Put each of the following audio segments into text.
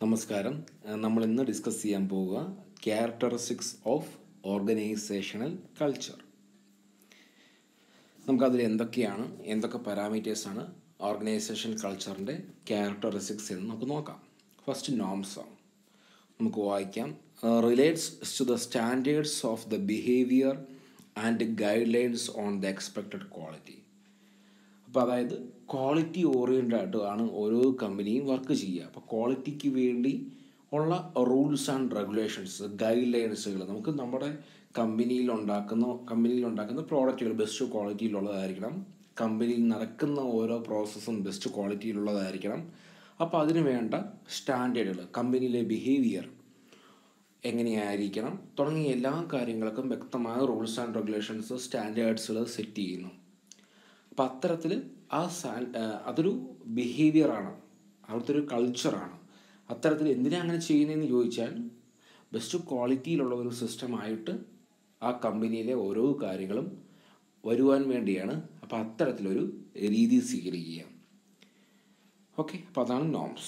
നമസ്കാരം നമ്മൾ ഇന്ന് ഡിസ്കസ് ചെയ്യാൻ പോവുക ക്യാരക്ടറിസ്റ്റിക്സ് ഓഫ് ഓർഗനൈസേഷണൽ കൾച്ചർ നമുക്കതിൽ എന്തൊക്കെയാണ് എന്തൊക്കെ പാരാമീറ്റേഴ്സാണ് ഓർഗനൈസേഷൻ കൾച്ചറിൻ്റെ ക്യാരക്ടറിസ്റ്റിക്സ് എന്ന് നമുക്ക് നോക്കാം ഫസ്റ്റ് നോംസ് ആണ് നമുക്ക് വായിക്കാം relates to the standards of the behaviour and guidelines on the expected quality അപ്പോൾ അതായത് ക്വാളിറ്റി ഓറിയൻറ്റഡ് ആയിട്ടാണ് ഓരോ കമ്പനിയും വർക്ക് ചെയ്യുക അപ്പോൾ ക്വാളിറ്റിക്ക് വേണ്ടി ഉള്ള റൂൾസ് ആൻഡ് റെഗുലേഷൻസ് ഗൈഡ് ലൈൻസുകൾ നമുക്ക് നമ്മുടെ കമ്പനിയിൽ ഉണ്ടാക്കുന്ന കമ്പനിയിൽ ഉണ്ടാക്കുന്ന പ്രോഡക്റ്റുകൾ ബെസ്റ്റ് ക്വാളിറ്റിയിലുള്ളതായിരിക്കണം കമ്പനിയിൽ നടക്കുന്ന ഓരോ പ്രോസസ്സും ബെസ്റ്റ് ക്വാളിറ്റിയിലുള്ളതായിരിക്കണം അപ്പോൾ അതിന് വേണ്ട സ്റ്റാൻഡേർഡുകൾ കമ്പനിയിലെ ബിഹേവിയർ എങ്ങനെയായിരിക്കണം തുടങ്ങിയ എല്ലാ കാര്യങ്ങൾക്കും വ്യക്തമായ റൂൾസ് ആൻഡ് റെഗുലേഷൻസ് സ്റ്റാൻഡേർഡ്സുകൾ സെറ്റ് ചെയ്യുന്നു അപ്പം അത്തരത്തിൽ ആ സാ അതൊരു ബിഹേവിയറാണ് അവിടുത്തെ ഒരു കൾച്ചറാണ് അത്തരത്തിൽ എന്തിനാണ് അങ്ങനെ ചെയ്യുന്നതെന്ന് ചോദിച്ചാൽ ബെസ്റ്റ് ക്വാളിറ്റിയിലുള്ള ഒരു സിസ്റ്റമായിട്ട് ആ കമ്പനിയിലെ ഓരോ കാര്യങ്ങളും വരുവാൻ വേണ്ടിയാണ് അപ്പോൾ അത്തരത്തിലൊരു രീതി സ്വീകരിക്കുക ഓക്കെ അപ്പോൾ അതാണ് norms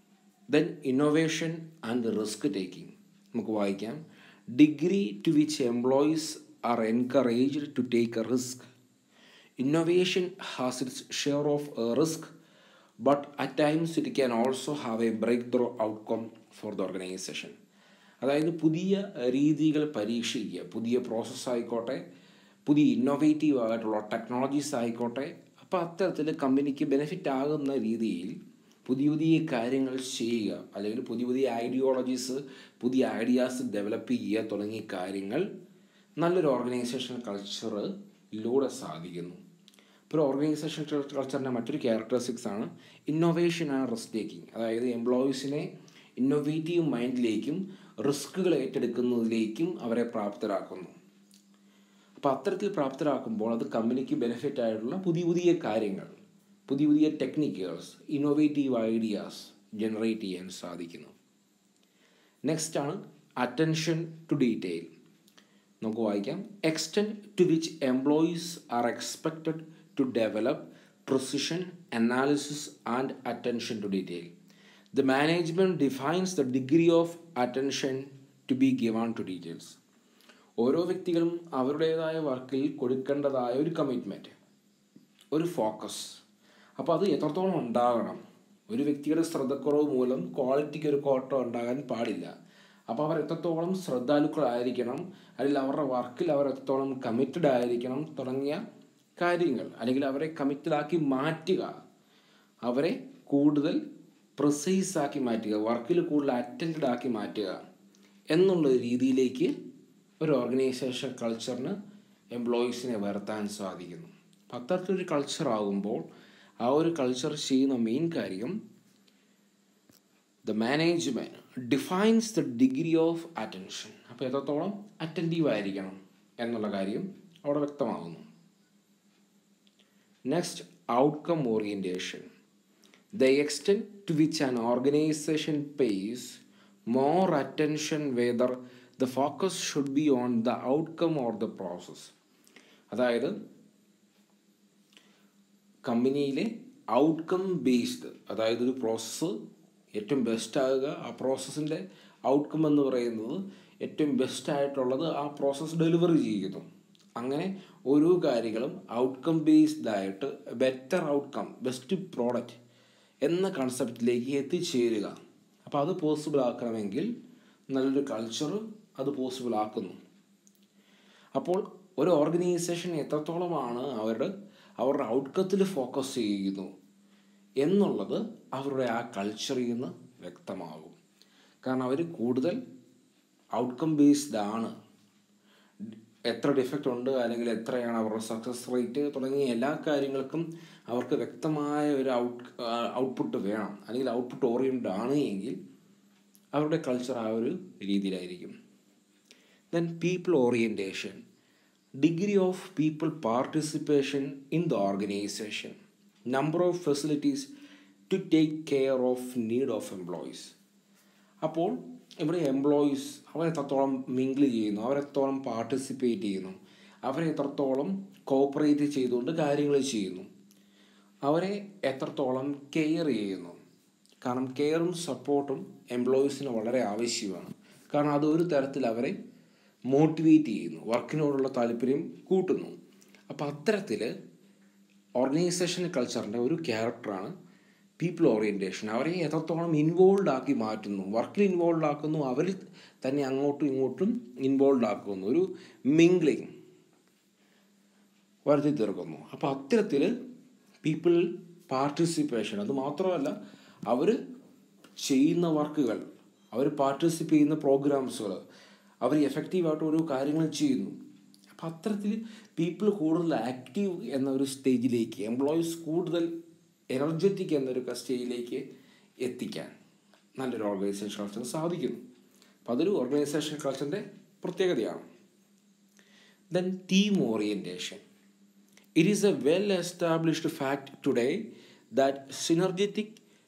then innovation and risk taking നമുക്ക് വായിക്കാം degree to which employees are encouraged to take a risk Innovation has its share of uh, risk, but at times it can also have a breakthrough outcome for the organization. അതായത് പുതിയ രീതികൾ പരീക്ഷിക്കുക പുതിയ process ആയിക്കോട്ടെ പുതിയ innovative ആയിട്ടുള്ള technologies ആയിക്കോട്ടെ അപ്പോൾ അത്തരത്തിൽ കമ്പനിക്ക് ബെനിഫിറ്റ് ആകുന്ന രീതിയിൽ പുതിയ പുതിയ കാര്യങ്ങൾ ചെയ്യുക അല്ലെങ്കിൽ പുതിയ പുതിയ ഐഡിയോളജീസ് പുതിയ ഐഡിയാസ് ഡെവലപ്പ് ചെയ്യുക തുടങ്ങിയ കാര്യങ്ങൾ നല്ലൊരു ഓർഗനൈസേഷൻ കൾച്ചറിലൂടെ സാധിക്കുന്നു ഇപ്പോൾ ഓർഗനൈസേഷൻ കൾച്ചറിൻ്റെ മറ്റൊരു ക്യാരക്ടറിസ്റ്റിക്സ് ആണ് ഇന്നോവേഷൻ ആൻഡ് റിസ്ക് ടേക്കിംഗ് അതായത് എംപ്ലോയീസിനെ ഇന്നോവേറ്റീവ് മൈൻഡിലേക്കും റിസ്കുകൾ ഏറ്റെടുക്കുന്നതിലേക്കും അവരെ പ്രാപ്തരാക്കുന്നു അപ്പോൾ അത്തരത്തിൽ പ്രാപ്തരാക്കുമ്പോൾ അത് കമ്പനിക്ക് ബെനിഫിറ്റ് ആയിട്ടുള്ള പുതിയ പുതിയ കാര്യങ്ങൾ പുതിയ പുതിയ ടെക്നിക്കുകൾസ് ഇന്നോവേറ്റീവ് ഐഡിയാസ് ജനറേറ്റ് ചെയ്യാൻ സാധിക്കുന്നു നെക്സ്റ്റ് ആണ് അറ്റൻഷൻ ടു ഡീറ്റെയിൽ നമുക്ക് വായിക്കാം extend to which employees are expected to develop precision, analysis, and attention to detail. The management defines the degree of attention to be given to details. ഓരോ വ്യക്തികളും അവരുടേതായ വർക്കിൽ കൊടുക്കേണ്ടതായ ഒരു കമ്മിറ്റ്മെൻറ്റ് ഒരു focus അപ്പോൾ അത് എത്രത്തോളം ഉണ്ടാകണം ഒരു വ്യക്തിയുടെ ശ്രദ്ധക്കുറവ് മൂലം ക്വാളിറ്റിക്ക് ഒരു കോട്ടം ഉണ്ടാകാൻ പാടില്ല അപ്പോൾ അവർ എത്രത്തോളം ശ്രദ്ധാലുക്കളായിരിക്കണം അല്ലെങ്കിൽ അവരുടെ വർക്കിൽ അവർ എത്രത്തോളം കമ്മിറ്റഡ് ആയിരിക്കണം തുടങ്ങിയ കാര്യങ്ങൾ അല്ലെങ്കിൽ അവരെ കമ്മിറ്റഡാക്കി മാറ്റുക അവരെ കൂടുതൽ പ്രിസൈസ് ആക്കി മാറ്റുക വർക്കിൽ കൂടുതൽ അറ്റൻഡ് ആക്കി മാറ്റുക എന്നുള്ള രീതിയിലേക്ക് ഒരു ഓർഗനൈസേഷൻ കൾച്ചറിന് എംപ്ലോയീസിനെ വരുത്താൻ സാധിക്കുന്നു അപ്പം അത്തരത്തിലൊരു കൾച്ചർ ആകുമ്പോൾ ആ ഒരു കൾച്ചർ ചെയ്യുന്ന മെയിൻ കാര്യം the management defines the degree of attention അപ്പോൾ എത്രത്തോളം അറ്റൻറ്റീവ് ആയിരിക്കണം എന്നുള്ള കാര്യം അവിടെ വ്യക്തമാകുന്നു Next, outcome orientation. The extent to which an organization pays more attention whether the focus should be on the outcome or the process. അതായത് കമ്പനിയിലെ outcome based അതായത് ഒരു പ്രോസസ്സ് ഏറ്റവും ബെസ്റ്റ് ആകുക ആ പ്രോസസ്സിൻ്റെ ഔട്ട്കം എന്ന് പറയുന്നത് ഏറ്റവും ബെസ്റ്റ് ആയിട്ടുള്ളത് ആ പ്രോസസ്സ് ഡെലിവറി ചെയ്യുന്നു അങ്ങനെ ഓരോ കാര്യങ്ങളും ഔട്ട്കം ബേസ്ഡ് ആയിട്ട് ബെറ്റർ ഔട്ട്കം ബെസ്റ്റ് പ്രോഡക്റ്റ് എന്ന കൺസെപ്റ്റിലേക്ക് എത്തിച്ചേരുക അപ്പോൾ അത് പോസിബിൾ ആക്കണമെങ്കിൽ നല്ലൊരു കൾച്ചർ അത് പോസിബിൾ ആക്കുന്നു അപ്പോൾ ഒരു ഓർഗനൈസേഷൻ എത്രത്തോളമാണ് അവരുടെ അവരുടെ ഔട്ട്കത്തിൽ ഫോക്കസ് ചെയ്യുന്നു എന്നുള്ളത് അവരുടെ ആ കൾച്ചറിൽ നിന്ന് വ്യക്തമാകും കാരണം അവർ കൂടുതൽ ഔട്ട്കം ബേസ്ഡ് ആണ് എത്ര ഡിഫക്റ്റ് ഉണ്ട് അല്ലെങ്കിൽ എത്രയാണ് അവരുടെ സക്സസ് റേറ്റ് തുടങ്ങിയ എല്ലാ കാര്യങ്ങൾക്കും അവർക്ക് വ്യക്തമായ ഒരു ഔട്ട് ഔട്ട്പുട്ട് വേണം അല്ലെങ്കിൽ ഔട്ട്പുട്ട് ഓറിയൻറ്റഡ് ആണ് എങ്കിൽ അവരുടെ കൾച്ചർ ആ ഒരു രീതിയിലായിരിക്കും then people orientation degree of people participation in the organization number of facilities to take care of need of employees അപ്പോൾ ഇവിടെ എംപ്ലോയീസ് അവരെത്രത്തോളം മിങ്കിൾ ചെയ്യുന്നു അവരെത്രത്തോളം പാർട്ടിസിപ്പേറ്റ് ചെയ്യുന്നു അവരെ എത്രത്തോളം കോപ്പറേറ്റ് ചെയ്തുകൊണ്ട് കാര്യങ്ങൾ ചെയ്യുന്നു അവരെ എത്രത്തോളം കെയർ ചെയ്യുന്നു കാരണം കെയറും സപ്പോർട്ടും എംപ്ലോയീസിന് വളരെ ആവശ്യമാണ് കാരണം അതൊരു തരത്തിൽ അവരെ മോട്ടിവേറ്റ് ചെയ്യുന്നു വർക്കിനോടുള്ള താല്പര്യം കൂട്ടുന്നു അപ്പോൾ അത്തരത്തിൽ ഓർഗനൈസേഷൻ കൾച്ചറിൻ്റെ ഒരു ക്യാരക്ടറാണ് പീപ്പിൾ ഓറിയൻറ്റേഷൻ അവരെ എത്രത്തോളം ഇൻവോൾവ് ആക്കി മാറ്റുന്നു വർക്കിൽ ഇൻവോൾവ് ആക്കുന്നു അവരിൽ തന്നെ അങ്ങോട്ടും ഇങ്ങോട്ടും ഇൻവോൾവ് ആക്കുന്നു ഒരു മിംഗ്ലിങ് വരുത്തി തീർക്കുന്നു അപ്പോൾ അത്തരത്തിൽ പീപ്പിൾ പാർട്ടിസിപ്പേഷൻ അത് മാത്രമല്ല അവർ ചെയ്യുന്ന വർക്കുകൾ അവർ പാർട്ടിസിപ്പേറ്റ് ചെയ്യുന്ന പ്രോഗ്രാംസുകൾ അവർ എഫക്റ്റീവായിട്ട് ഓരോ കാര്യങ്ങൾ ചെയ്യുന്നു അപ്പം അത്തരത്തിൽ പീപ്പിൾ കൂടുതൽ ആക്റ്റീവ് എന്ന ഒരു സ്റ്റേജിലേക്ക് എംപ്ലോയീസ് കൂടുതൽ എനർജറ്റിക് എന്നൊരു സ്റ്റേജിലേക്ക് എത്തിക്കാൻ നല്ലൊരു ഓർഗനൈസേഷൻ കൾച്ചർ സാധിക്കുന്നു അപ്പം അതൊരു ഓർഗനൈസേഷൻ കൾച്ചറിൻ്റെ പ്രത്യേകതയാണ് then team orientation It is a well established fact today that synergetic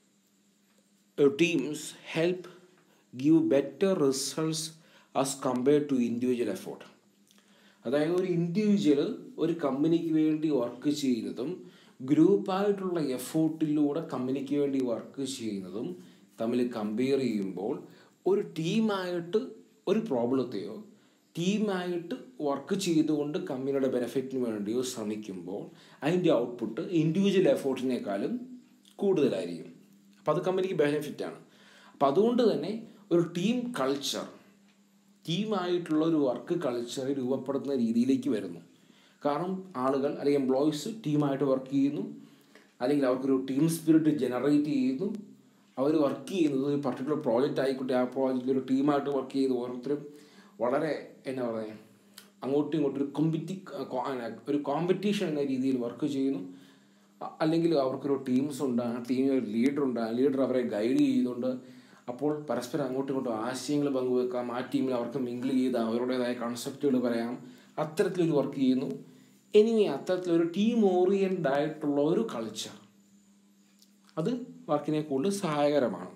uh, teams help give better results as compared to individual effort. അതായത് ഒരു ഇൻഡിവിജ്വൽ ഒരു കമ്പനിക്ക് വേണ്ടി വർക്ക് ചെയ്യുന്നതും ഗ്രൂപ്പായിട്ടുള്ള എഫോർട്ടിലൂടെ കമ്പനിക്ക് വേണ്ടി വർക്ക് ചെയ്യുന്നതും തമ്മിൽ കമ്പയർ ചെയ്യുമ്പോൾ ഒരു ടീമായിട്ട് ഒരു പ്രോബ്ലത്തെയോ ടീമായിട്ട് വർക്ക് ചെയ്തുകൊണ്ട് കമ്പനിയുടെ ബെനിഫിറ്റിന് വേണ്ടിയോ ശ്രമിക്കുമ്പോൾ അതിൻ്റെ ഔട്ട്പുട്ട് ഇൻഡിവിജ്വൽ എഫോർട്ടിനേക്കാളും കൂടുതലായിരിക്കും അപ്പോൾ അത് കമ്പനിക്ക് ബെനിഫിറ്റാണ് അപ്പോൾ അതുകൊണ്ട് തന്നെ ഒരു ടീം കൾച്ചർ ടീമായിട്ടുള്ള ഒരു വർക്ക് കൾച്ചർ രൂപപ്പെടുത്തുന്ന രീതിയിലേക്ക് വരുന്നു കാരണം ആളുകൾ അല്ലെങ്കിൽ എംപ്ലോയീസ് ടീമായിട്ട് വർക്ക് ചെയ്യുന്നു അല്ലെങ്കിൽ അവർക്കൊരു ടീം സ്പിരിറ്റ് ജനറേറ്റ് ചെയ്യുന്നു അവർ വർക്ക് ചെയ്യുന്നത് ഒരു പർട്ടിക്കുലർ പ്രോജക്റ്റ് ആയിക്കോട്ടെ ആ പ്രോജക്റ്റിൽ ഒരു ടീമായിട്ട് വർക്ക് ചെയ്ത് ഓരോരുത്തരും വളരെ എന്നാ പറയുക അങ്ങോട്ടും ഇങ്ങോട്ടും ഒരു കോമ്പറ്റി ഒരു കോമ്പറ്റീഷൻ എന്ന രീതിയിൽ വർക്ക് ചെയ്യുന്നു അ- അല്ലെങ്കിൽ അവർക്കൊരു ടീംസ് ഉണ്ട് ആ ടീമിൽ ഒരു ലീഡർ ഉണ്ട് ആ ലീഡർ അവരെ ഗൈഡ് ചെയ്യുന്നുണ്ട് അപ്പോൾ പരസ്പരം അങ്ങോട്ടും ഇങ്ങോട്ടും ആശയങ്ങൾ പങ്കുവെക്കാം ആ ടീമിൽ അവർക്ക് മിങ്കിൾ ചെയ്ത് അവരുടേതായ കൺസെപ്റ്റുകൾ പറയാം അത്തരത്തിലൊരു വർക്ക് ചെയ്യുന്നു ഇനി അത്തരത്തിലൊരു ടീം ഓറിയൻറ്റഡ് ആയിട്ടുള്ള ഒരു കൾച്ചർ അത് വർക്കിനെ കൂടുതൽ സഹായകരമാണ്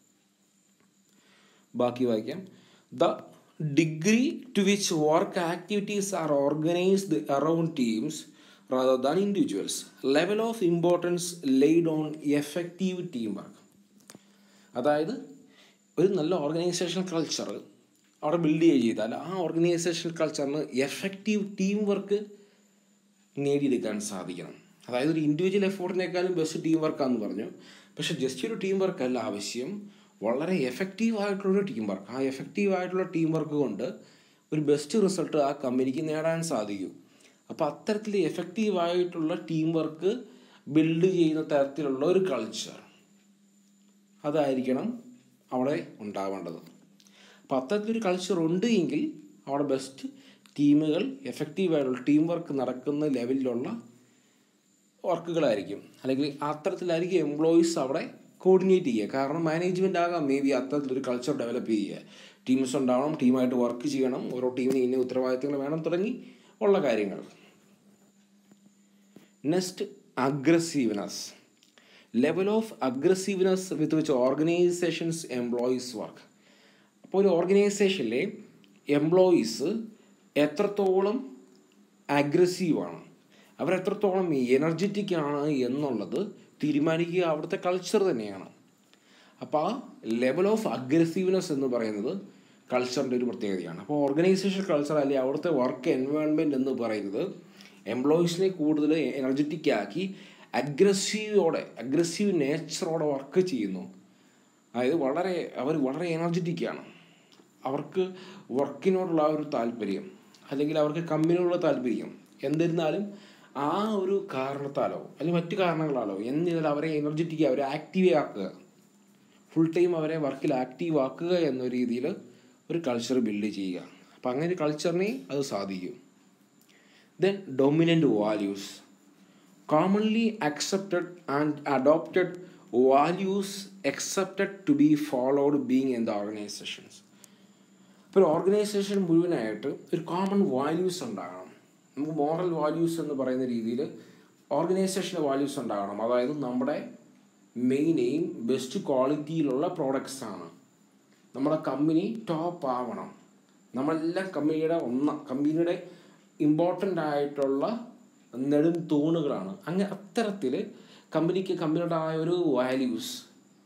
ബാക്കി വായിക്കാം the degree to which work activities are organized around teams rather than individuals level of importance laid on effective team work അതായത് ഒരു നല്ല ഓർഗനൈസേഷൻ കൾച്ചർ അവിടെ ബിൽഡ് ചെയ്താൽ ആ ഓർഗനൈസേഷൻ കൾച്ചറിന് എഫക്റ്റീവ് ടീം വർക്ക് നേടിയെടുക്കാൻ സാധിക്കണം അതായത് ഒരു ഇൻഡിവിജ്വൽ എഫോർട്ടിനേക്കാളും ബെസ്റ്റ് ടീം വർക്കാന്ന് പറഞ്ഞു പക്ഷെ ജസ്റ്റ് ഒരു ടീം വർക്ക് അല്ല ആവശ്യം വളരെ എഫക്റ്റീവ് ആയിട്ടുള്ള ടീം വർക്ക് ആ എഫക്റ്റീവ് ആയിട്ടുള്ള ടീം വർക്ക് കൊണ്ട് ഒരു ബെസ്റ്റ് റിസൾട്ട് ആ കമ്പനിക്ക് നേടാൻ സാധിക്കും അപ്പോൾ അത്തരത്തിൽ എഫക്റ്റീവ് ആയിട്ടുള്ള ടീം വർക്ക് ബിൽഡ് ചെയ്യുന്ന തരത്തിലുള്ള ഒരു കൾച്ചർ അതായിരിക്കണം അവിടെ ഉണ്ടാവേണ്ടത് അപ്പോൾ അത്തരത്തിലൊരു കൾച്ചർ ഉണ്ട് എങ്കിൽ അവിടെ ബെസ്റ്റ് ടീമുകൾ എഫക്റ്റീവായിട്ടുള്ള ടീം വർക്ക് നടക്കുന്ന ലെവലിലുള്ള വർക്കുകളായിരിക്കും അല്ലെങ്കിൽ അത്തരത്തിലായിരിക്കും എംപ്ലോയീസ് അവിടെ കോർഡിനേറ്റ് ചെയ്യുക കാരണം മാനേജ്മെൻ്റ് ആകാം മേ ബി അത്തരത്തിലൊരു കൾച്ചർ ഡെവലപ്പ് ചെയ്യുക ടീംസ് ഉണ്ടാവണം ടീമായിട്ട് വർക്ക് ചെയ്യണം ഓരോ ടീമിന് ഇന്ന ഉത്തരവാദിത്തങ്ങൾ വേണം തുടങ്ങി ഉള്ള കാര്യങ്ങൾ next aggressiveness level of aggressiveness with which organizations employees work അപ്പോൾ ഒരു ഓർഗനൈസേഷനിലെ എംപ്ലോയീസ് എത്രത്തോളം അഗ്രസീവാണ് അവർ എത്രത്തോളം എനർജറ്റിക് ആണ് എന്നുള്ളത് തീരുമാനിക്കുക അവിടുത്തെ കൾച്ചർ തന്നെയാണ് അപ്പോൾ ആ ലെവൽ ഓഫ് അഗ്രസീവ്നെസ് എന്ന് പറയുന്നത് കൾച്ചറിൻ്റെ ഒരു പ്രത്യേകതയാണ് അപ്പോൾ ഓർഗനൈസേഷൻ കൾച്ചർ അല്ലെങ്കിൽ അവിടുത്തെ വർക്ക് എൻവയോൺമെൻറ്റ് എന്ന് പറയുന്നത് എംപ്ലോയീസിനെ കൂടുതൽ എനർജറ്റിക് ആക്കി അഗ്രസീവോടെ അഗ്രസീവ് നേച്ചറോടെ വർക്ക് ചെയ്യുന്നു അതായത് വളരെ അവർ വളരെ എനർജറ്റിക്കാണ് അവർക്ക് വർക്കിനോടുള്ള ആ ഒരു താല്പര്യം അല്ലെങ്കിൽ അവർക്ക് കമ്പനിയോടുള്ള താല്പര്യം എന്നിരുന്നാലും ആ ഒരു കാരണത്താലോ അല്ലെങ്കിൽ മറ്റു കാരണങ്ങളാലോ എന്നിരുന്നാലും അവരെ എനർജറ്റിക് അവരെ ആക്റ്റീവ് ആക്കുക ഫുൾ ടൈം അവരെ വർക്കിൽ ആക്റ്റീവ് ആക്കുക എന്ന രീതിയിൽ ഒരു കൾച്ചർ ബിൽഡ് ചെയ്യുക അപ്പം അങ്ങനെ ഒരു കൾച്ചറിനെ അത് സാധിക്കും then dominant values commonly accepted and adopted values accepted to be followed being in the organizations ഇപ്പോൾ ഒരു ഓർഗനൈസേഷൻ മുഴുവനായിട്ട് ഒരു കോമൺ വാല്യൂസ് ഉണ്ടാകണം നമുക്ക് മോറൽ വാല്യൂസ് എന്ന് പറയുന്ന രീതിയിൽ ഓർഗനൈസേഷൻ്റെ വാല്യൂസ് ഉണ്ടാകണം അതായത് നമ്മുടെ മെയിൻ എയിം ബെസ്റ്റ് ക്വാളിറ്റിയിലുള്ള പ്രോഡക്റ്റ്സ് ആണ് നമ്മുടെ കമ്പനി ടോപ്പ് ആവണം നമ്മളെല്ലാം കമ്പനിയുടെ ഒന്ന കമ്പനിയുടെ ഇമ്പോർട്ടൻ്റ് ആയിട്ടുള്ള നെടും തൂണുകളാണ് അങ്ങനെ അത്തരത്തിൽ കമ്പനിക്ക് കമ്പനിയുടെ ആ ഒരു വാല്യൂസ്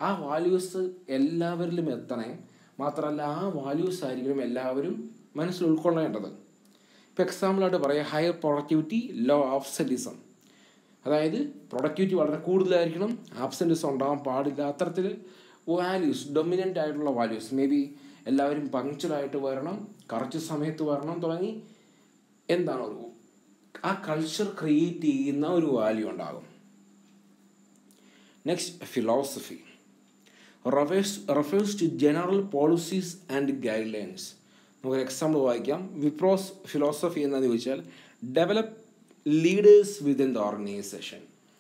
ആ വാല്യൂസ് എല്ലാവരിലും എത്തണേ മാത്രമല്ല ആ വാല്യൂസ് ആയിരിക്കണം എല്ലാവരും മനസ്സിൽ ഉൾക്കൊള്ളേണ്ടത് ഇപ്പോൾ എക്സാമ്പിളായിട്ട് പറയാം ഹയർ പ്രൊഡക്ടിവിറ്റി ലോ ആബ്സെൻറ്റിസം അതായത് പ്രൊഡക്ടിവിറ്റി വളരെ കൂടുതലായിരിക്കണം ആബ്സെൻറ്റിസം ഉണ്ടാകാൻ പാടില്ല അത്തരത്തിൽ വാല്യൂസ് ഡൊമിനൻ്റ് ആയിട്ടുള്ള വാല്യൂസ് മേ ബി എല്ലാവരും പങ്ക്ച്വലായിട്ട് വരണം കറക്റ്റ് സമയത്ത് വരണം തുടങ്ങി എന്താണ് ഒരു ആ കൾച്ചർ ക്രിയേറ്റ് ചെയ്യുന്ന ഒരു വാല്യൂ ഉണ്ടാകും next philosophy refers refers to general policies and guidelines നമുക്ക് എക്സാമ്പിൾ വായിക്കാം വിപ്രോസ് ഫിലോസഫി എന്താണെന്ന് ചോദിച്ചാൽ develop leaders within the organization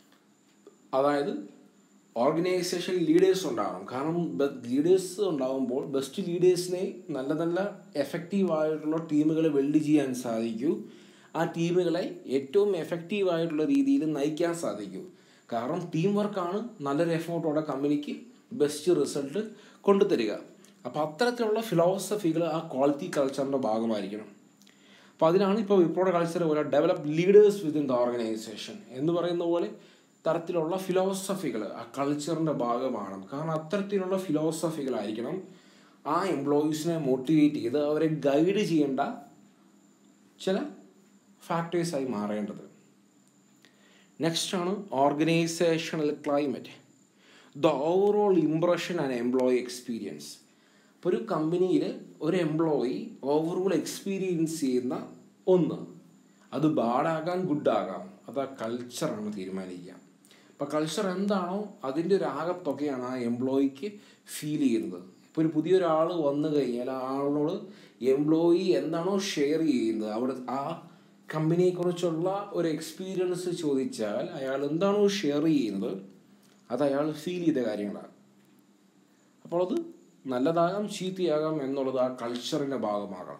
അതായത് ഓർഗനൈസേഷൻ ലീഡേഴ്സ് ഉണ്ടാകണം കാരണം ലീഡേഴ്സ് ഉണ്ടാകുമ്പോൾ ബെസ്റ്റ് ലീഡേഴ്സിനെ നല്ല നല്ല എഫക്റ്റീവ് ആയിട്ടുള്ള ടീമുകളെ വെൽഡ് ചെയ്യാൻ സാധിക്കൂ ആ ടീമുകളെ ഏറ്റവും എഫക്റ്റീവ് ആയിട്ടുള്ള രീതിയിൽ നയിക്കാൻ സാധിക്കൂ കാരണം ടീം വർക്കാണ് നല്ലൊരു എഫേർട്ടോടെ കമ്പനിക്ക് ബെസ്റ്റ് റിസൾട്ട് കൊണ്ടുതരിക അപ്പോൾ അത്തരത്തിലുള്ള ഫിലോസഫികൾ ആ ക്വാളിറ്റി കൾച്ചറിൻ്റെ ഭാഗമായിരിക്കണം അപ്പോൾ അതിനാണ് ഇപ്പോൾ വിപ്രോയുടെ കൾച്ചർ പോലെ develop leaders within the organization എന്ന് പറയുന്ന പോലെ തരത്തിലുള്ള ഫിലോസഫികൾ ആ കൾച്ചറിൻ്റെ ഭാഗമാണ് കാരണം അത്തരത്തിലുള്ള ഫിലോസഫികളായിരിക്കണം ആ എംപ്ലോയീസിനെ മോട്ടിവേറ്റ് ചെയ്ത് അവരെ ഗൈഡ് ചെയ്യേണ്ട ചില ഫാക്ടേഴ്സായി മാറേണ്ടത് നെക്സ്റ്റ് ആണ് organizational climate the overall impression and employee experience ഇപ്പോൾ ഒരു കമ്പനിയിൽ ഒരു എംപ്ലോയി ഓവറോൾ എക്സ്പീരിയൻസ് ചെയ്യുന്ന ഒന്ന് അത് ബാഡാകാം ഗുഡാകാം അത് ആ കൾച്ചറാണ് തീരുമാനിക്കുക അപ്പോൾ കൾച്ചർ എന്താണോ അതിൻ്റെ ഒരു ആകത്തൊക്കെയാണ് ആ എംപ്ലോയിക്ക് ഫീൽ ചെയ്യുന്നത് ഇപ്പോൾ ഒരു പുതിയൊരാൾ വന്നു കഴിഞ്ഞാൽ ആ ആളിനോട് എംപ്ലോയി എന്താണോ ഷെയർ ചെയ്യുന്നത് അവിടെ ആ കമ്പനിയെക്കുറിച്ചുള്ള ഒരു എക്സ്പീരിയൻസ് ചോദിച്ചാൽ അയാൾ എന്താണോ ഷെയർ ചെയ്യുന്നത് അത് അയാൾ ഫീൽ ചെയ്ത കാര്യങ്ങളാണ് അപ്പോൾ അത് നല്ലതാകാം ചീത്തയാകാം എന്നുള്ളത് ആ കൾച്ചറിൻ്റെ ഭാഗമാകാം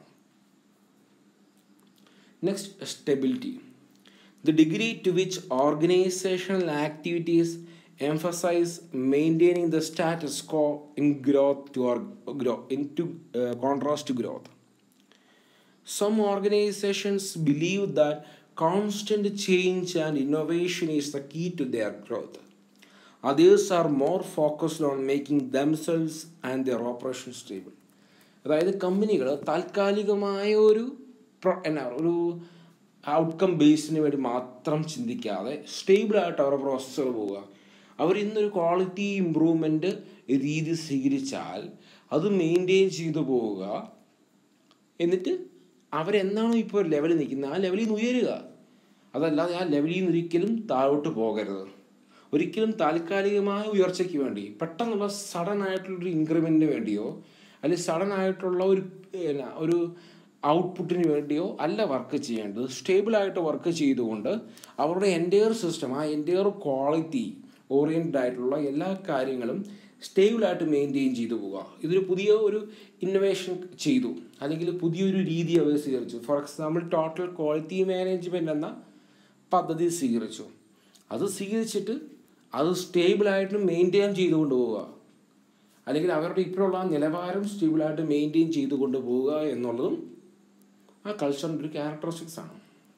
next stability the degree to which organizational activities emphasize maintaining the status quo in growth to or grow into uh, contrast to growth some organizations believe that constant change and innovation is the key to their growth others are more focused on making themselves and their operations stable അതായത് കമ്പനികൾ താൽക്കാലികമായ ഒരു എന്നാ ഒരു outcome ബേസിന് വേണ്ടി മാത്രം ചിന്തിക്കാതെ സ്റ്റേബിളായിട്ട് അവരുടെ പ്രോസസ്സുകൾ പോവുക അവർ ഇന്നൊരു ക്വാളിറ്റി ഇമ്പ്രൂവ്മെൻറ്റ് രീതി സ്വീകരിച്ചാൽ അത് മെയിൻറ്റെയിൻ ചെയ്തു പോവുക എന്നിട്ട് അവരെന്താണോ ഇപ്പോൾ ഒരു ലെവലിൽ നിൽക്കുന്നത് ആ ലെവലിൽ നിന്ന് ഉയരുക അതല്ലാതെ ആ ലെവലിൽ നിന്ന് ഒരിക്കലും താഴോട്ട് പോകരുത് ഒരിക്കലും താൽക്കാലികമായ ഉയർച്ചയ്ക്ക് വേണ്ടി പെട്ടെന്നുള്ള സഡൻ ആയിട്ടുള്ളൊരു ഇൻക്രിമെൻറ്റിന് വേണ്ടിയോ അല്ലെങ്കിൽ സഡൻ ആയിട്ടുള്ള ഒരു എന്നാ ഒരു ഔട്ട്പുട്ടിന് വേണ്ടിയോ അല്ല വർക്ക് ചെയ്യേണ്ടത് സ്റ്റേബിളായിട്ട് വർക്ക് ചെയ്തുകൊണ്ട് അവരുടെ എൻറ്റയർ സിസ്റ്റം ആ എൻറ്റയർ ക്വാളിറ്റി ഓറിയൻറ്റഡ് ആയിട്ടുള്ള എല്ലാ കാര്യങ്ങളും സ്റ്റേബിളായിട്ട് മെയിൻറ്റെയിൻ ചെയ്തു പോവുക ഇതൊരു പുതിയ ഒരു ഇന്നോവേഷൻ ചെയ്തു അല്ലെങ്കിൽ പുതിയൊരു രീതി അവർ സ്വീകരിച്ചു for example total quality management എന്ന പദ്ധതി സ്വീകരിച്ചു അത് സ്വീകരിച്ചിട്ട് അത് സ്റ്റേബിളായിട്ട് മെയിൻറ്റെയിൻ ചെയ്തുകൊണ്ട് പോവുക അല്ലെങ്കിൽ അവരുടെ ഇപ്പോഴുള്ള നിലവാരം സ്റ്റേബിളായിട്ട് മെയിൻറ്റെയിൻ ചെയ്തു കൊണ്ട് പോവുക എന്നുള്ളതും ആ കൾച്ചറിൻ്റെ ഒരു ക്യാരക്ടറിസ്റ്റിക്സ് ആണ്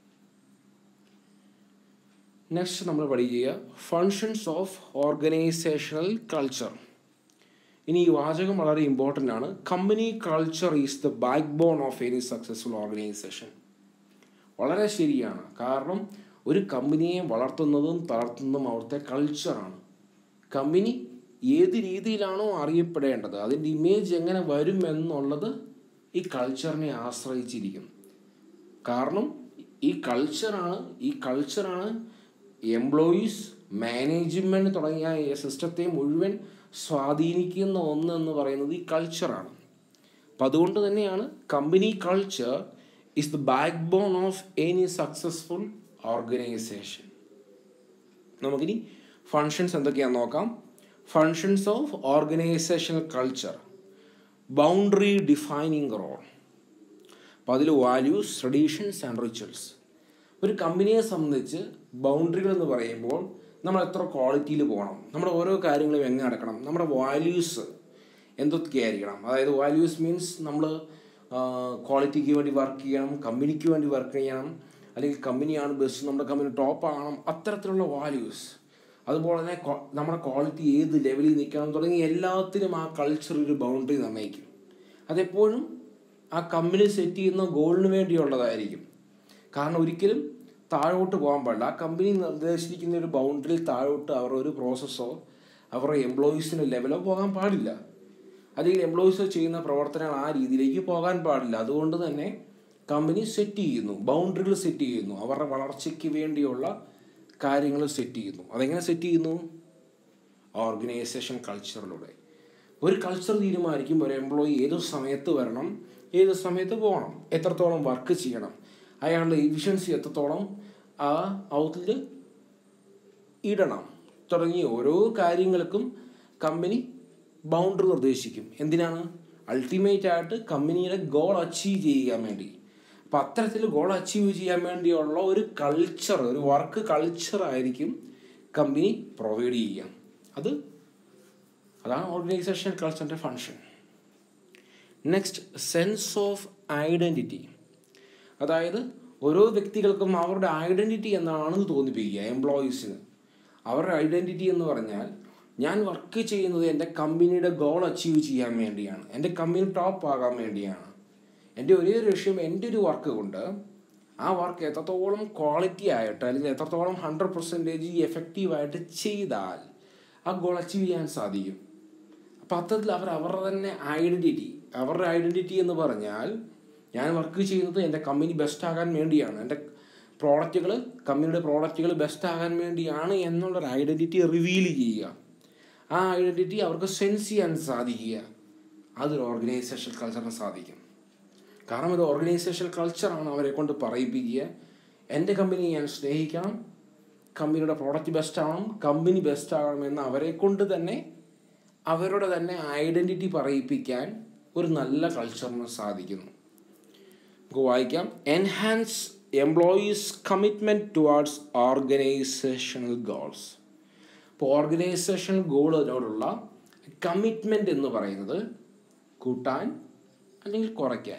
നെക്സ്റ്റ് നമ്മൾ പഠിക്കുക ഫങ്ഷൻസ് ഓഫ് ഓർഗനൈസേഷണൽ കൾച്ചർ ഇനി ഈ വാചകം വളരെ ഇമ്പോർട്ടൻ്റ് ആണ് company culture is the backbone of any successful organization വളരെ ശരിയാണ് കാരണം ഒരു കമ്പനിയെ വളർത്തുന്നതും തളർത്തുന്നതും അവിടുത്തെ കൾച്ചറാണ് കമ്പനി ഏത് രീതിയിലാണോ അറിയപ്പെടേണ്ടത് അതിൻ്റെ ഇമേജ് എങ്ങനെ വരും എന്നുള്ളത് ഈ കൾച്ചറിനെ ആശ്രയിച്ചിരിക്കും കാരണം ഈ കൾച്ചറാണ് ഈ കൾച്ചറാണ് എംപ്ലോയീസ് മാനേജ്മെൻറ്റ് തുടങ്ങിയ സിസ്റ്റത്തെ മുഴുവൻ സ്വാധീനിക്കുന്ന ഒന്ന് എന്ന് പറയുന്നത് ഈ കൾച്ചറാണ് അപ്പം അതുകൊണ്ട് തന്നെയാണ് company culture is the backbone of any successful organization നമുക്കിനി ഫങ്ഷൻസ് എന്തൊക്കെയാണെന്ന് നോക്കാം functions of organizational culture boundary defining role അപ്പോൾ അതിൽ വാല്യൂസ് ട്രഡീഷൻസ് ആൻഡ് റിച്വൽസ് ഒരു കമ്പനിയെ സംബന്ധിച്ച് ബൗണ്ടറികൾ എന്ന് പറയുമ്പോൾ നമ്മൾ എത്ര ക്വാളിറ്റിയിൽ പോകണം നമ്മുടെ ഓരോ കാര്യങ്ങളും എങ്ങനെ നടക്കണം നമ്മുടെ വാല്യൂസ് എന്തൊക്കെയായിരിക്കണം അതായത് വാല്യൂസ് മീൻസ് നമ്മൾ ക്വാളിറ്റിക്ക് വേണ്ടി വർക്ക് ചെയ്യണം കമ്പനിക്ക് വേണ്ടി വർക്ക് ചെയ്യണം അല്ലെങ്കിൽ കമ്പനിയാണ് ബെസ്റ്റ് നമ്മുടെ കമ്പനി ടോപ്പ് ആകണം അത്തരത്തിലുള്ള വാല്യൂസ് അതുപോലെ തന്നെ കൊ- നമ്മുടെ ക്വാളിറ്റി ഏത് ലെവലിൽ നിൽക്കണം തുടങ്ങി എല്ലാത്തിനും ആ കൾച്ചർ ഒരു ബൗണ്ടറി നിർണ്ണയിക്കും അതെപ്പോഴും ആ കമ്പനി സെറ്റ് ചെയ്യുന്ന ഗോളിന് വേണ്ടിയുള്ളതായിരിക്കും കാരണം ഒരിക്കലും താഴോട്ട് പോകാൻ പാടില്ല ആ കമ്പനി നിർദ്ദേശിക്കുന്ന ഒരു ബൗണ്ടറിയിൽ താഴോട്ട് അവരുടെ ഒരു പ്രോസസ്സോ അവരുടെ എംപ്ലോയീസിൻ്റെ ലെവലോ പോകാൻ പാടില്ല അല്ലെങ്കിൽ എംപ്ലോയീസ് ചെയ്യുന്ന പ്രവർത്തനങ്ങൾ ആ രീതിയിലേക്ക് പോകാൻ പാടില്ല അതുകൊണ്ട് തന്നെ കമ്പനി സെറ്റ് ചെയ്യുന്നു ബൗണ്ടറികൾ സെറ്റ് ചെയ്യുന്നു അവരുടെ വളർച്ചയ്ക്ക് വേണ്ടിയുള്ള കാര്യങ്ങൾ സെറ്റ് ചെയ്യുന്നു അതെങ്ങനെ സെറ്റ് ചെയ്യുന്നു ഓർഗനൈസേഷൻ കൾച്ചറിലൂടെ ഒരു കൾച്ചർ തീരുമാനിക്കും ഒരു എംപ്ലോയി ഏത് സമയത്ത് വരണം ഏത് സമയത്ത് പോകണം എത്രത്തോളം വർക്ക് ചെയ്യണം അയാളുടെ എഫിഷ്യൻസി എത്രത്തോളം ആ ഔട്ടിൽ ഇടണം തുടങ്ങിയ ഓരോ കാര്യങ്ങൾക്കും കമ്പനി ബൗണ്ടറി നിർദ്ദേശിക്കും എന്തിനാണ് അൾട്ടിമേറ്റ് ആയിട്ട് കമ്പനിയുടെ ഗോൾ അച്ചീവ് ചെയ്യാൻ വേണ്ടി അപ്പം അത്തരത്തിൽ ഗോൾ അച്ചീവ് ചെയ്യാൻ വേണ്ടിയുള്ള ഒരു കൾച്ചർ ഒരു വർക്ക് കൾച്ചർ ആയിരിക്കും കമ്പനി പ്രൊവൈഡ് ചെയ്യുക അത് അതാണ് ഓർഗനൈസേഷൻ കൾച്ചറിൻ്റെ function next sense of identity അതായത് ഓരോ വ്യക്തികൾക്കും അവരുടെ ഐഡൻറ്റിറ്റി എന്നാണെന്ന് തോന്നിപ്പിക്കുക എംപ്ലോയീസിന് അവരുടെ ഐഡൻറ്റിറ്റി എന്ന് പറഞ്ഞാൽ ഞാൻ വർക്ക് ചെയ്യുന്നത് എൻ്റെ കമ്പനിയുടെ ഗോൾ അച്ചീവ് ചെയ്യാൻ വേണ്ടിയാണ് എൻ്റെ കമ്പനി ടോപ്പ് ആകാൻ വേണ്ടിയാണ് എൻ്റെ ഒരേ ഒരു ലക്ഷ്യം എൻ്റെ ഒരു വർക്ക് കൊണ്ട് ആ വർക്ക് എത്രത്തോളം ക്വാളിറ്റി ആയിട്ട് അല്ലെങ്കിൽ എത്രത്തോളം ഹൺഡ്രഡ് പെർസെൻറ്റേജ് എഫക്റ്റീവായിട്ട് ചെയ്താൽ ആ ഗോൾ അച്ചീവ് ചെയ്യാൻ സാധിക്കും അപ്പം അത്തരത്തിൽ അവർ അവരുടെ തന്നെ ഐഡൻറ്റിറ്റി അവരുടെ ഐഡൻറ്റിറ്റി എന്ന് പറഞ്ഞാൽ ഞാൻ വർക്ക് ചെയ്യുന്നത് എൻ്റെ കമ്പനി ബെസ്റ്റ് ആകാൻ വേണ്ടിയാണ് എൻ്റെ പ്രോഡക്റ്റുകൾ കമ്പനിയുടെ പ്രോഡക്റ്റുകൾ ബെസ്റ്റ് ആകാൻ വേണ്ടിയാണ് എന്നുള്ളൊരു ഐഡൻറ്റിറ്റി റിവീൽ ചെയ്യുക ആ ഐഡൻറ്റിറ്റി അവർക്ക് സെൻസ് ചെയ്യാൻ സാധിക്കുക അതൊരു ഓർഗനൈസേഷൻ കൾച്ചറിന് സാധിക്കും കാരണം ഇത് ഓർഗനൈസേഷൻ കൾച്ചറാണ് അവരെ കൊണ്ട് പറയിപ്പിക്കുക എൻ്റെ കമ്പനി ഞാൻ സ്നേഹിക്കണം കമ്പനിയുടെ പ്രോഡക്റ്റ് ബെസ്റ്റ് ആവണം കമ്പനി ബെസ്റ്റ് ആകണം എന്ന് അവരെ കൊണ്ട് തന്നെ അവരുടെ തന്നെ ഐഡൻറ്റിറ്റി പറയിപ്പിക്കാൻ ഒരു നല്ല കൾച്ചറിന് സാധിക്കുന്നു നമുക്ക് വായിക്കാം enhance employees commitment towards organizational goals ഇപ്പോൾ ഓർഗനൈസേഷൻ ഗോളിനോടുള്ള കമ്മിറ്റ്മെൻ്റ് എന്ന് പറയുന്നത് കൂട്ടാൻ അല്ലെങ്കിൽ കുറയ്ക്കാൻ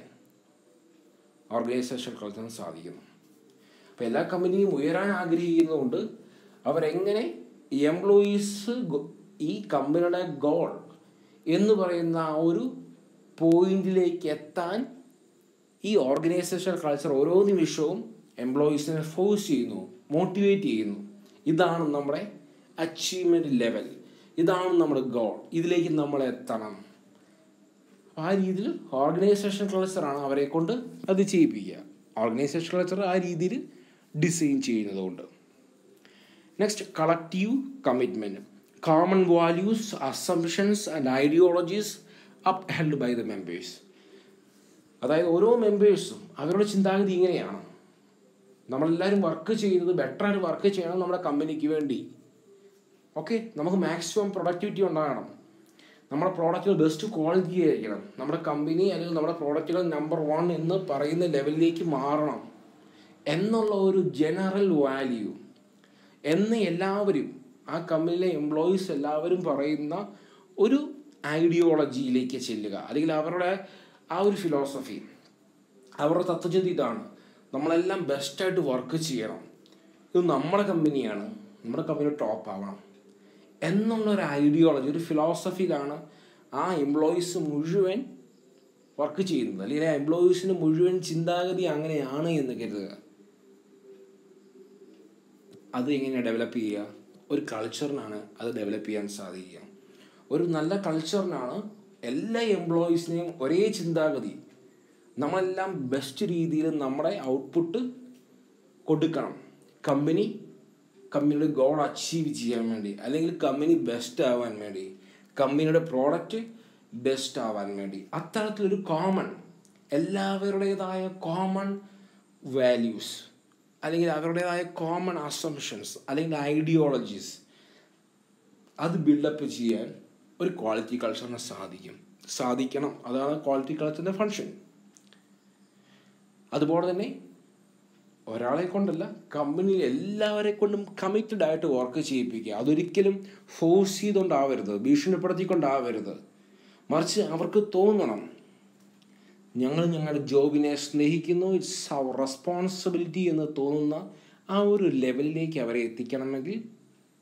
ഓർഗനൈസേഷൻ കൾച്ചറിന് സാധിക്കുന്നു അപ്പോൾ എല്ലാ കമ്പനിയും ഉയരാൻ ആഗ്രഹിക്കുന്നതുകൊണ്ട് അവരെങ്ങനെ എംപ്ലോയീസ് ഈ കമ്പനിയുടെ ഗോൾ എന്ന് പറയുന്ന ആ ഒരു പോയിന്റിലേക്ക് എത്താൻ ഈ ഓർഗനൈസേഷൻ കൾച്ചർ ഓരോ നിമിഷവും എംപ്ലോയീസിനെ ഫോഴ്സ് ചെയ്യുന്നു മോട്ടിവേറ്റ് ചെയ്യുന്നു ഇതാണ് നമ്മുടെ അച്ചീവ്മെൻറ്റ് ലെവൽ ഇതാണ് നമ്മുടെ ഗോൾ ഇതിലേക്ക് നമ്മൾ എത്തണം ആ രീതിയിൽ ഓർഗനൈസേഷൻ കൾച്ചറാണ് അവരെ കൊണ്ട് അത് ചെയ്യിപ്പിക്കുക ഓർഗനൈസേഷൻ കൾച്ചർ ആ രീതിയിൽ ഡിസൈൻ ചെയ്യുന്നതുകൊണ്ട് next collective commitment common values assumptions and ideologies upheld by the members അതായത് ഓരോ മെമ്പേഴ്സും അവരുടെ ചിന്താഗതി ഇങ്ങനെയാണ് നമ്മളെല്ലാവരും വർക്ക് ചെയ്യുന്നത് ബെറ്ററായിട്ട് വർക്ക് ചെയ്യണം നമ്മുടെ കമ്പനിക്ക് വേണ്ടി ഓക്കെ നമുക്ക് മാക്സിമം പ്രൊഡക്ടിവിറ്റി ഉണ്ടാകണം നമ്മുടെ പ്രോഡക്റ്റുകൾ ബെസ്റ്റ് ക്വാളിറ്റി ആയിരിക്കണം നമ്മുടെ കമ്പനി അല്ലെങ്കിൽ നമ്മുടെ പ്രോഡക്റ്റുകൾ നമ്പർ വൺ എന്ന് പറയുന്ന ലെവലിലേക്ക് മാറണം എന്നുള്ള ഒരു ജനറൽ വാല്യൂ എന്ന് എല്ലാവരും ആ കമ്പനിയിലെ എംപ്ലോയീസ് എല്ലാവരും പറയുന്ന ഒരു ഐഡിയോളജിയിലേക്ക് ചെല്ലുക അല്ലെങ്കിൽ അവരുടെ ആ ഒരു ഫിലോസഫി അവരുടെ തത്വചിന്ത ഇതാണ് നമ്മളെല്ലാം ബെസ്റ്റായിട്ട് വർക്ക് ചെയ്യണം ഇത് നമ്മുടെ കമ്പനിയാണ് നമ്മുടെ കമ്പനി ടോപ്പ് ആവണം എന്നുള്ളൊരു ഐഡിയോളജി ഒരു ഫിലോസഫിയിലാണ് ആ എംപ്ലോയീസ് മുഴുവൻ വർക്ക് ചെയ്യുന്നത് അല്ലെങ്കിൽ ആ എംപ്ലോയീസിന് മുഴുവൻ ചിന്താഗതി അങ്ങനെയാണ് എന്ന് കരുതുക അത് എങ്ങനെയാണ് ഡെവലപ്പ് ചെയ്യുക ഒരു കൾച്ചറിനാണ് അത് ഡെവലപ്പ് ചെയ്യാൻ സാധിക്കുക ഒരു നല്ല കൾച്ചറിനാണ് എല്ലാ എംപ്ലോയീസിനെയും ഒരേ ചിന്താഗതി നമ്മളെല്ലാം ബെസ്റ്റ് രീതിയിൽ നമ്മുടെ ഔട്ട്പുട്ട് കൊടുക്കണം കമ്പനി കമ്പനിയുടെ ഗോൾ അച്ചീവ് ചെയ്യാൻ വേണ്ടി അല്ലെങ്കിൽ കമ്പനി ബെസ്റ്റ് ആവാൻ വേണ്ടി കമ്പനിയുടെ പ്രോഡക്റ്റ് ബെസ്റ്റ് ആവാൻ വേണ്ടി അത്തരത്തിലൊരു കോമൺ എല്ലാവരുടേതായ കോമൺ വാല്യൂസ് അല്ലെങ്കിൽ അവരുടേതായ കോമൺ അസംഷൻസ് അല്ലെങ്കിൽ ഐഡിയോളജീസ് അത് ബിൽഡപ്പ് ചെയ്യാൻ ഒരു ക്വാളിറ്റി കൾച്ചറിന് സാധിക്കും സാധിക്കണം അതാണ് ക്വാളിറ്റി കൾച്ചറിൻ്റെ ഫങ്ഷൻ അതുപോലെ തന്നെ ഒരാളെ കൊണ്ടല്ല കമ്പനിയിൽ എല്ലാവരെ കൊണ്ടും കമ്മിറ്റഡ് ആയിട്ട് വർക്ക് ചെയ്യിപ്പിക്കുക അതൊരിക്കലും ഫോഴ്സ് ചെയ്തുകൊണ്ടാവരുത് ഭീഷണിപ്പെടുത്തിക്കൊണ്ടാവരുത് മറിച്ച് അവർക്ക് തോന്നണം ഞങ്ങൾ ഞങ്ങളുടെ ജോബിനെ സ്നേഹിക്കുന്നു ഇറ്റ്സ് അവർ റെസ്പോൺസിബിലിറ്റി എന്ന് തോന്നുന്ന ആ ഒരു ലെവലിലേക്ക് അവരെ എത്തിക്കണമെങ്കിൽ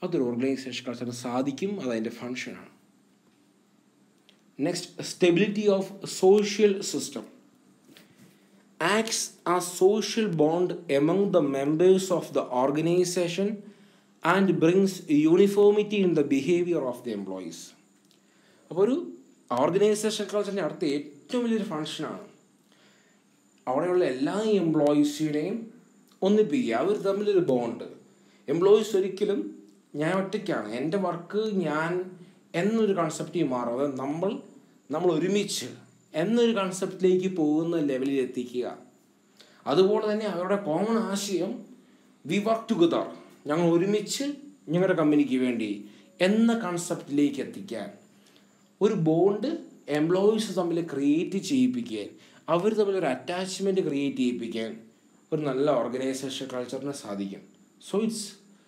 അതൊരു ഓർഗനൈസേഷൻ കൾച്ചറിന് സാധിക്കും അതതിൻ്റെ ഫങ്ഷനാണ് next stability of social system acts a social bond among the members of the organization and brings uniformity in the behaviour of the employees അപ്പോൾ ഒരു ഓർഗനൈസേഷൻ കൾച്ചറിൻ്റെ അടുത്ത ഏറ്റവും വലിയൊരു ഫങ്ഷനാണ് അവിടെയുള്ള എല്ലാ എംപ്ലോയീസിനെയും ഒന്നിപ്പിക്കുക അവർ തമ്മിലൊരു ബോണ്ട് എംപ്ലോയീസ് ഒരിക്കലും ഞാൻ ഒറ്റയ്ക്കാണ് എൻ്റെ വർക്ക് ഞാൻ എന്നൊരു കൺസെപ്റ്റിൽ മാറും അതായത് നമ്മൾ നമ്മൾ ഒരുമിച്ച് എന്നൊരു കൺസെപ്റ്റിലേക്ക് പോകുന്ന ലെവലിൽ എത്തിക്കുക അതുപോലെ തന്നെ അവരുടെ കോമൺ ആശയം വി വർക്ക് ടുഗദർ ഞങ്ങൾ ഒരുമിച്ച് ഞങ്ങളുടെ കമ്പനിക്ക് വേണ്ടി എന്ന കൺസെപ്റ്റിലേക്ക് എത്തിക്കാൻ ഒരു ബോണ്ട് എംപ്ലോയീസ് തമ്മിൽ ക്രിയേറ്റ് ചെയ്യിപ്പിക്കാൻ അവർ തമ്മിൽ ഒരു അറ്റാച്ച്മെൻറ്റ് ക്രിയേറ്റ് ചെയ്യിപ്പിക്കാൻ ഒരു നല്ല ഓർഗനൈസേഷൻ കൾച്ചറിന് സാധിക്കും സോ ഇറ്റ്സ്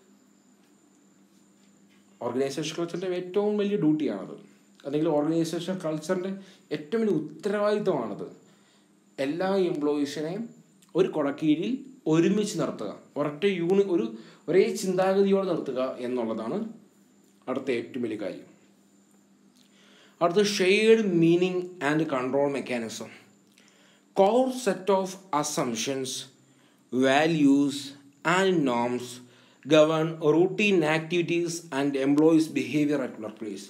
ഓർഗനൈസേഷൻ കൾച്ചറിൻ്റെ ഏറ്റവും വലിയ ഡ്യൂട്ടിയാണത് അല്ലെങ്കിൽ ഓർഗനൈസേഷൻ കൾച്ചറിൻ്റെ ഏറ്റവും വലിയ ഉത്തരവാദിത്തമാണത് എല്ലാ എംപ്ലോയീസിനെയും ഒരു കൊടക്കീഴിൽ ഒരുമിച്ച് നിർത്തുക ഒരൊറ്റ യൂണി ഒരു ഒരേ ചിന്താഗതിയോടെ നിർത്തുക എന്നുള്ളതാണ് അടുത്ത ഏറ്റവും വലിയ കാര്യം അടുത്ത shared meaning and control mechanism core set of assumptions values and norms govern routine activities and employees behaviour at workplace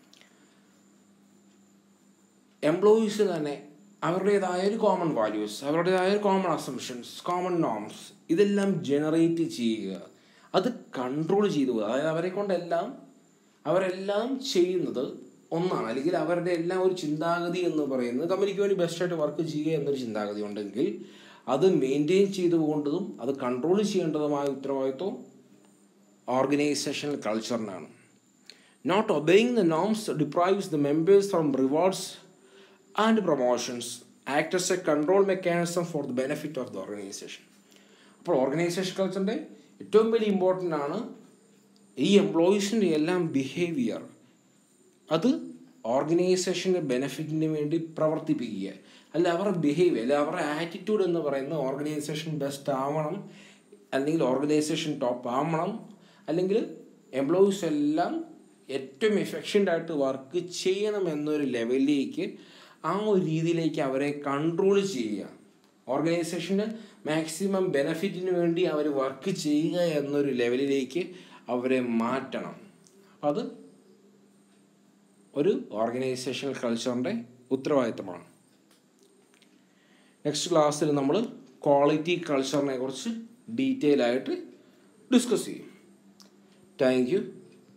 employees തന്നെ അവരുടേതായ ഒരു കോമൺ വാല്യൂസ് അവരുടേതായ ഒരു കോമൺ അസംഷൻസ് കോമൺ നോംസ് ഇതെല്ലാം ജനറേറ്റ് ചെയ്യുക അത് കൺട്രോൾ ചെയ്തു പോകുക അതായത് അവരെ കൊണ്ടെല്ലാം അവരെല്ലാം ചെയ്യുന്നത് ഒന്നാണ് അല്ലെങ്കിൽ അവരുടെ എല്ലാം ഒരു ചിന്താഗതി എന്ന് പറയുന്നത് കമ്പനിക്ക് വേണ്ടി ബെസ്റ്റായിട്ട് വർക്ക് ചെയ്യുക എന്നൊരു ചിന്താഗതി ഉണ്ടെങ്കിൽ അത് മെയിൻറ്റെയിൻ ചെയ്തുകൊണ്ടതും അത് കൺട്രോൾ ചെയ്യേണ്ടതുമായ ഉത്തരവാദിത്വം ഓർഗനൈസേഷണൽ കൾച്ചറിനാണ് not obeying the norms deprives the members from rewards and promotions act as a control mechanism for the benefit of the organization അപ്പോൾ ഓർഗനൈസേഷൻ കൾച്ചറിൻ്റെ ഏറ്റവും വലിയ ഇമ്പോർട്ടൻ്റ് ആണ് ഈ എംപ്ലോയീസിൻ്റെ എല്ലാം ബിഹേവിയർ അത് ഓർഗനൈസേഷൻ്റെ ബെനിഫിറ്റിന് വേണ്ടി പ്രവർത്തിപ്പിക്കുക അല്ല അവരുടെ ബിഹേവിയർ അല്ല അവരുടെ ആറ്റിറ്റ്യൂഡ് എന്ന് പറയുന്നത് ഓർഗനൈസേഷൻ ബെസ്റ്റ് ആവണം അല്ലെങ്കിൽ ഓർഗനൈസേഷൻ ടോപ്പ് ആവണം അല്ലെങ്കിൽ എംപ്ലോയീസ് എല്ലാം ഏറ്റവും എഫിഷ്യൻ്റ് ആയിട്ട് വർക്ക് ചെയ്യണം എന്നൊരു ലെവലിലേക്ക് ആ ഒരു രീതിയിലേക്ക് അവരെ കൺട്രോൾ ചെയ്യുക ഓർഗനൈസേഷന് മാക്സിമം ബെനഫിറ്റിന് വേണ്ടി അവർ വർക്ക് ചെയ്യുക എന്നൊരു ലെവലിലേക്ക് അവരെ മാറ്റണം അപ്പം അത് ഒരു ഓർഗനൈസേഷണൽ കൾച്ചറിൻ്റെ ഉത്തരവാദിത്തമാണ് നെക്സ്റ്റ് ക്ലാസ്സിൽ നമ്മൾ ക്വാളിറ്റി കൾച്ചറിനെ കുറിച്ച് ഡീറ്റെയിൽ ആയിട്ട് ഡിസ്കസ് ചെയ്യും താങ്ക് യു